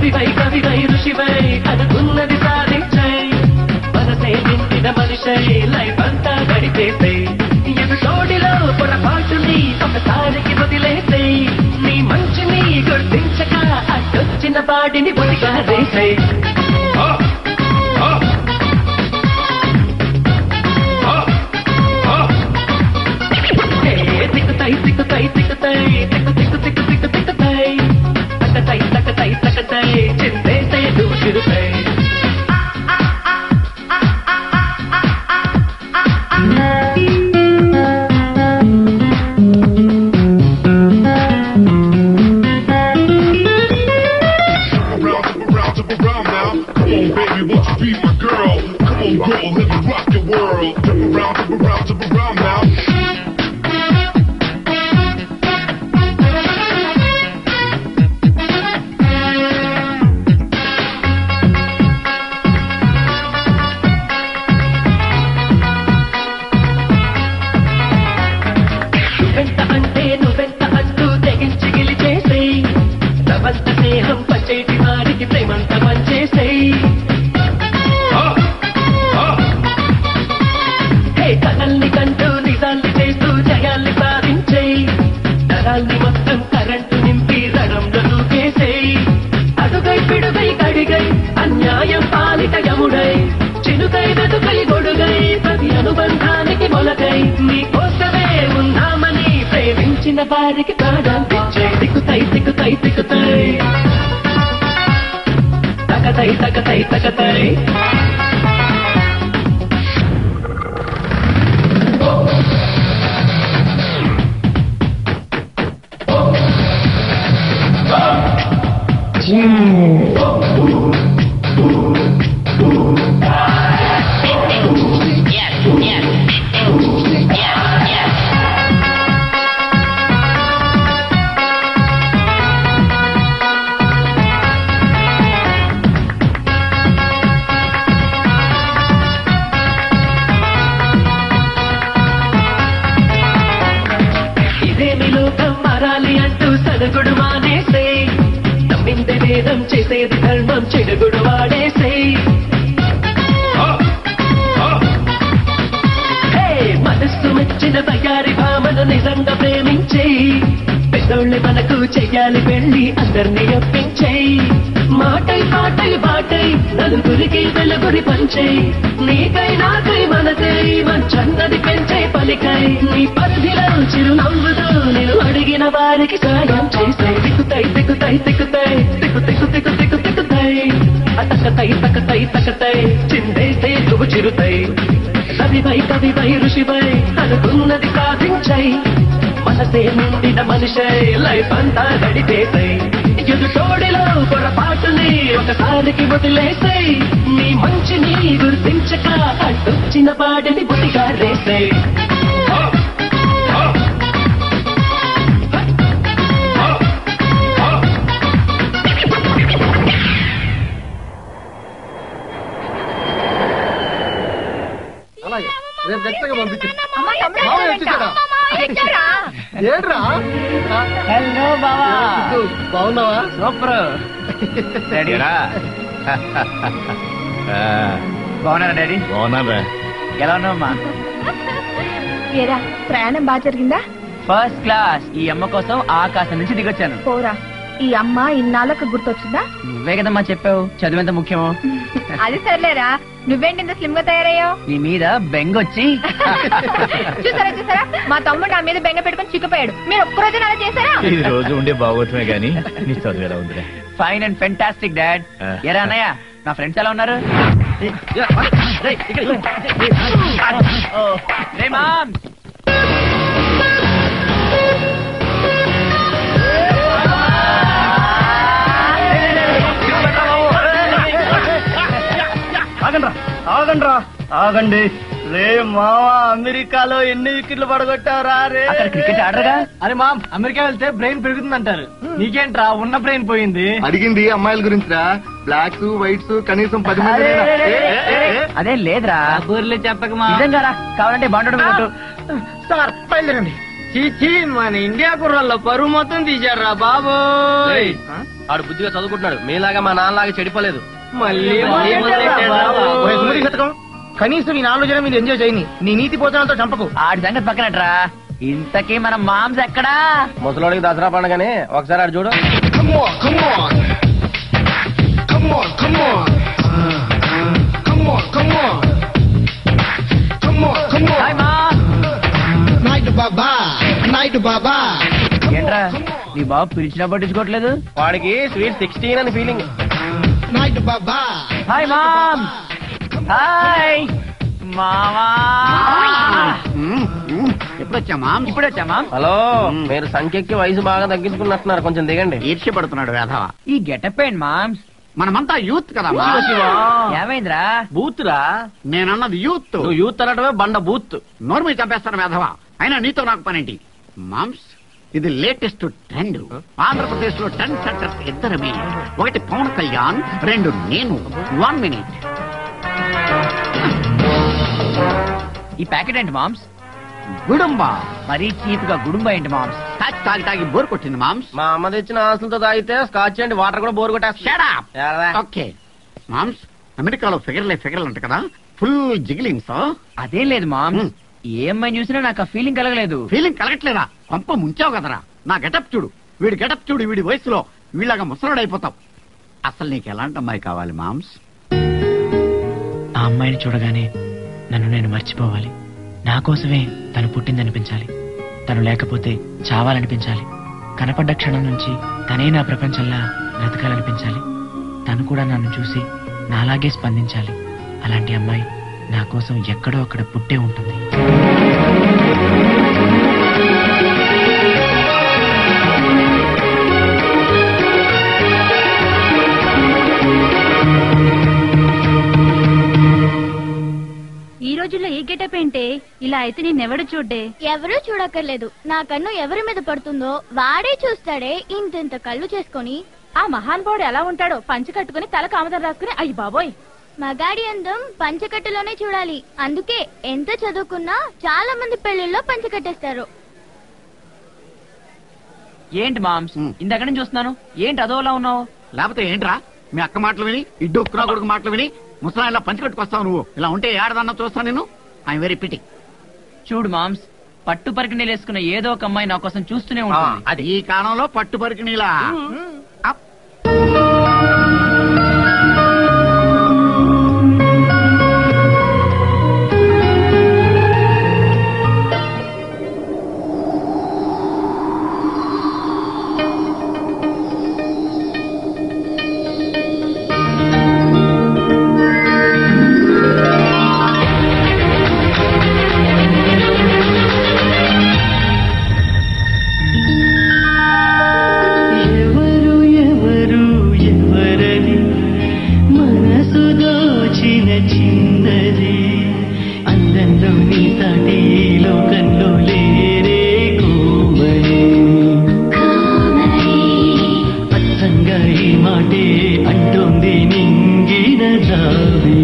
కవివై కవివై ఋషివై అనుకున్నది సాధించై మనసే నిండిన మనిషై లైఫ్ అంతా గడిపేసే ఎదుటోడిలో పొరపాటుని ఒకసారికి వదిలేసే నీ మంచిని గుర్తించక అడ్డొచ్చిన వాడిని బొడిగా రేసై తిక్కుతాయి తిక్కుతాయి తిక్కుతాయి తిక్కు తిక్కు తిక్కు తిక్కు తిక్కుతాయి తక్కతాయి తక్కతాయి తక్కతాయి చిందేసే దూసిరుతాయి Jump around, jump around, jump around now. Come on, baby, won't you be my girl? Come on, girl, let me rock your world. Jump around, jump around, jump around now. నువ్వెంత అంటే నువ్వెంత అంటూ తెగించి గెలిచేసే ప్రపంచ స్నేహం పంచేటి వారికి ప్రేమంత పంచేసేయ్ హే కలల్ని కంటూ నిజాల్ని చేస్తూ జయాల్ని సాధించేయ్ నరాల్ని మొత్తం కరెంటు నింపి రణంలో దూకేసేయ్ అడుగై పిడుగై కడిగై అన్యాయం పాలిట యముడై చినుకై వెతుకై గొడుగై ప్రతి అనుబంధానికి మొలకై నీ కోసమే ఉన్నామని ప్రేమించిన వారికి ప్రాణాంతించే దిక్కుతై దిక్కుతై దిక్కుతై తకతై తకతై తకతై ఇదేమి లోకం మారాలి అంటూ సడుగుడు మానేసే నమ్మింది వేదం చేసేది ధర్మం చెడుగుడు వాడేసే హే, మనస్సు మెచ్చిన బయారి భామను నిజంగా ప్రేమించే పెద్దోళ్ళి మనకు చెయ్యాలి వెళ్ళి అందరినీ ఒప్పించేయి మాటై పాటై బాటై నలుగురికి వెలుగురి పంచై నీకై నాకై మనకై మంచన్నది పెంచే పలికై నీ పరిధిలో చిరునవ్వుతో నేను అడిగిన వారికి సాయం చేసే తిక్కుతై తిక్కుతై తిక్కుతై తిక్కు తిక్కు తిక్కు తిక్కు తిక్కుతై అతకతై తకతై తకతై చిందేసే నువ్వు చిరుతై కవివై కవివై ఋషివై అనుకున్నది సాధించై మనసే నిండిన మనిషై లైఫ్ అంతా గడిపేసై ఎదుటోడిలో పొరపాటుని ఒకసారికి వదిలేసై నీ మంచిని గుర్తించక అడ్డొచ్చిన వాడిని బుద్ధిగా రేసై అలాగే రేపు ఖచ్చితంగా పంపించు అమ్మ, తమ్ముడు మామయ్య వచ్చాడంట. వచ్చేసాడా? వచ్చారా? ఏడ్రా హలో బావా సిద్ధు, బాగున్నావా సూపర్ రెడీరా బాగున్నారా డాడీ బాగున్నారా ఎలా ఉన్నావమ్మా ఏరా ప్రయాణం బాగా జరిగిందా ఫస్ట్ క్లాస్ ఈ అమ్మ కోసం ఆకాశం నుంచి దిగొచ్చాను పోరా ఈ అమ్మ ఇన్నాళ్ళకు గుర్తొచ్చిందా నువ్వే కదమ్మా చెప్పావు చదువు ఎంత ముఖ్యమో అది సర్లేరా నువ్వేంటి ఇంత స్లిమ్ గా తయారయ్యావు నీ మీద బెంగొచ్చి చూసారా చూసారా మా తమ్ముడు నా మీద బెంగ పెట్టుకుని చిక్కిపోయాడు మీరు ఒక్కరోజు అలా చేశారా ఈ రోజు ఉండే బాగోతమే గాని నీ చదువు ఎలా ఉందిరా ఫైన్ అండ్ ఫెంటాస్టిక్ డాడ్ ఆ. ఎరా అన్నయ్య నా ఫ్రెండ్స్ ఎలా ఉన్నారు రే మామ్ ఆగండ్రా ఆగండ్రా ఆగండి రే మావా అమెరికాలో ఎన్ని వికెట్లు పడగొట్టారా రే అక్కడ క్రికెట్ ఆడరుగా అరే మా అమెరికా వెళ్తే బ్రెయిన్ పెరుగుతుంది అంటారు నీకేంట్రా ఉన్న బ్రెయిన్ పోయింది అడిగింది అమ్మాయిల గురించిరా బ్లాక్స్ వైట్స్ కనీసం పది మంది అరే, లేరా? అరే, ఏ, ఏ, ఏ, ఏ. అదేం లేదురా బూర్లే చెప్పకమా నిజంగా రా కావాలంటే బాగుండడం కొట్టు. సార్ బయలుదేరండి చీచీ మన ఇండియా కుర్రాల్లో పరువు మొత్తం తీశారా బాబు ఏయ్, ఆడు బుద్ధిగా చదువుకుంటున్నాడు మీలాగా మా నాన్నలాగా చెడిపోలేదు మళ్ళీ ఓయ్ సుమతి శతకం కనీసం నీ నాలుగు జనం మీరు ఎంజాయ్ చేయని నీ నీతి పోతనంతో చంపకు ఆడి సంగతి పక్కనట్రా ఇంతకీ మన మాంస్ ఎక్కడా ముసలోడికి దసరా పండుగనే ఒకసారి ఆడు చూడు Come on, come on. Come on, come on. Come on, come on. Come on, come on. Hi మా Night Baba, Night Baba. ఏంట్రా నీ బాబు పిలిచినా పట్టించుకోవట్లేదు వాడికి స్వీట్ సిక్స్టీన్ అని feeling Night Baba. Hi mom hi మామా ఎప్పుడు వచ్చా మామ్ ఇప్పుడు వచ్చా మామ్ హలో మీరు సంఖ్యకి వయసు బాగా తగ్గించుకున్నట్టున్నారు కొంచెం దిగండి ఈర్ష్య పడుతున్నాడు వేధవ ఈ గెటప్ ఏంటి మామ్స్ మనమంతా యూత్ కదా మా. ఏమైందిరా బూత్ రా నేనన్నది యూత్ నువ్వు యూత్ అనటమే బండ బూత్ నోర్మి చంపేస్తాను వేధవ అయినా నీతో నాకు పనేంటి మామ్స్ ఇది లేటెస్ట్ ట్రెండ్ ఆంధ్రప్రదేశ్ లో టెన్ సెంటర్స్ ఇద్దరమే ఒకటి పవన్ కళ్యాణ్ రెండు నేను వన్ మినిట్ ఈ ప్యాకెట్ ఏంటి మామ్స్ గుడుంబ మరీ చీప్ గా గుడుంబ ఏంటి మామ్స్ తాగి తాగి తాగి బోర్ కొట్టింది మామ్స్ మా అమ్మ తెచ్చిన ఆస్తులతో తాగితే స్కాచ్ అండ్ వాటర్ కూడా బోర్ కొట్టేస్తా ఓకే మామ్స్ అమెరికాలో ఫిగర్లే ఫిగర్లు అంట కదా ఫుల్ జిగిలింగ్స్ అదేం లేదు మామ్స్ హ్మ్. ఏ అమ్మాయిని చూసినా నాకు ఆ ఫీలింగ్ కలగలేదు ఫీలింగ్ కలగట్లేదా కొంప ముంచావు కదరా నా గెటప్ చూడు వీడి గెటప్ చూడు వీడి వయసులో వీళ్ళగా ముసలాడైపోతావు అసలు నీకు ఎలాంటి అమ్మాయి కావాలి మామ్స్ ఆ అమ్మాయిని చూడగానే నన్ను నేను మర్చిపోవాలి నా కోసమే తను పుట్టిందనిపించాలి తను లేకపోతే చావాలనిపించాలి కనపడ్డ క్షణం నుంచి తనే నా ప్రపంచంలా బ్రతకాలనిపించాలి తను కూడా నన్ను చూసి నాలాగే స్పందించాలి అలాంటి అమ్మాయి నా కోసం ఎక్కడో అక్కడ పుట్టే ఉంటుంది ఈ రోజుల్లో ఈ గెటప్ ఏంటే ఇలా అయితే నేనెవడు చూడ్డే ఎవరూ చూడక్కర్లేదు నా కన్ను ఎవరి మీద పడుతుందో వాడే చూస్తాడే ఇంతింత కళ్ళు చేసుకొని ఆ మహానుభావుడు ఎలా ఉంటాడో పంచి కట్టుకుని తల కామదం రాసుకుని అయ్యి బాబోయ్ మగాడి అందం పంచకట్టులోనే చూడాలి అందుకే ఎంత చదువుకున్నా చాలా మంది పెళ్లిళ్ళలో పంచకట్టేస్తారు ఏంటి మామ్స్ హ్మ్. ఇందాక నుంచి చూస్తున్నాను ఏంటి అదోలా ఉన్నావు లేకపోతే ఏంట్రా మీ అక్క మాటలు విని ఇడ్డు ఉక్కునా కొడుకు మాటలు విని ముసలాయిలా పంచికట్టుకొస్తావు నువ్వు ఇలా ఉంటే ఏడదన్నా చూస్తాను నేను ఐఎమ్ వెరీ పిటి చూడు మామ్స్ పట్టు పరికిణీలు నీళ్ళేసుకున్న ఏదో ఒక అమ్మాయి నా కోసం చూస్తూనే ఉంటుంది అది ఈ కాలంలో పట్టు పరికిణీలా అప్. ఎవరు ఎవరు ఎవరని మనసు దోచిన చిన్నది అందంలో నీ సాటి ఈ లోకంలో లేరే కోమలి అచ్చంగా ఈ మాటే అంటోంది నింగిన జాబి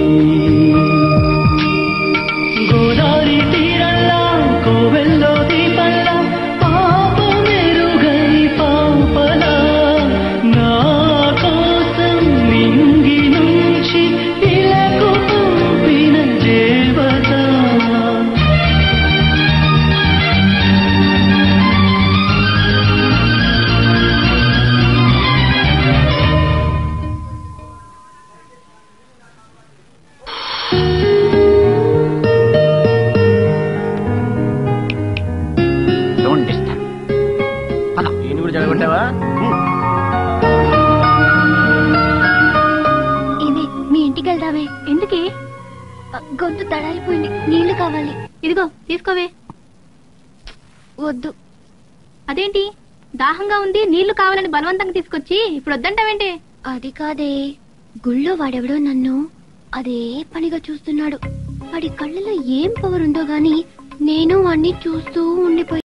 గోదావరి తీరల్లా కోవెల్లో దీపల్లా పాప మెరుగై పాపలా నా కోసం నింగి నుంచి ఇలకు పంపిన దేవత డోంట్ డిస్టర్బ్ పద ఈయన కూడా జరగొట్టావా ఇది మీ ఇంటికి వెళ్దామే ఎందుకే గొంతు తడారిపోయింది నీళ్లు కావాలి ఇదిగో తీసుకోవే వద్దు అదేంటి దాహంగా ఉంది నీళ్లు కావాలని బలవంతంగా తీసుకొచ్చి ఇప్పుడు వద్దంటావేంటి అది కాదే గుళ్ళో వాడెవడో నన్ను అదే పనిగా చూస్తున్నాడు వాడి కళ్ళలో ఏం పవర్ ఉందో గాని నేను వాణ్ణి చూస్తూ ఉండిపోయి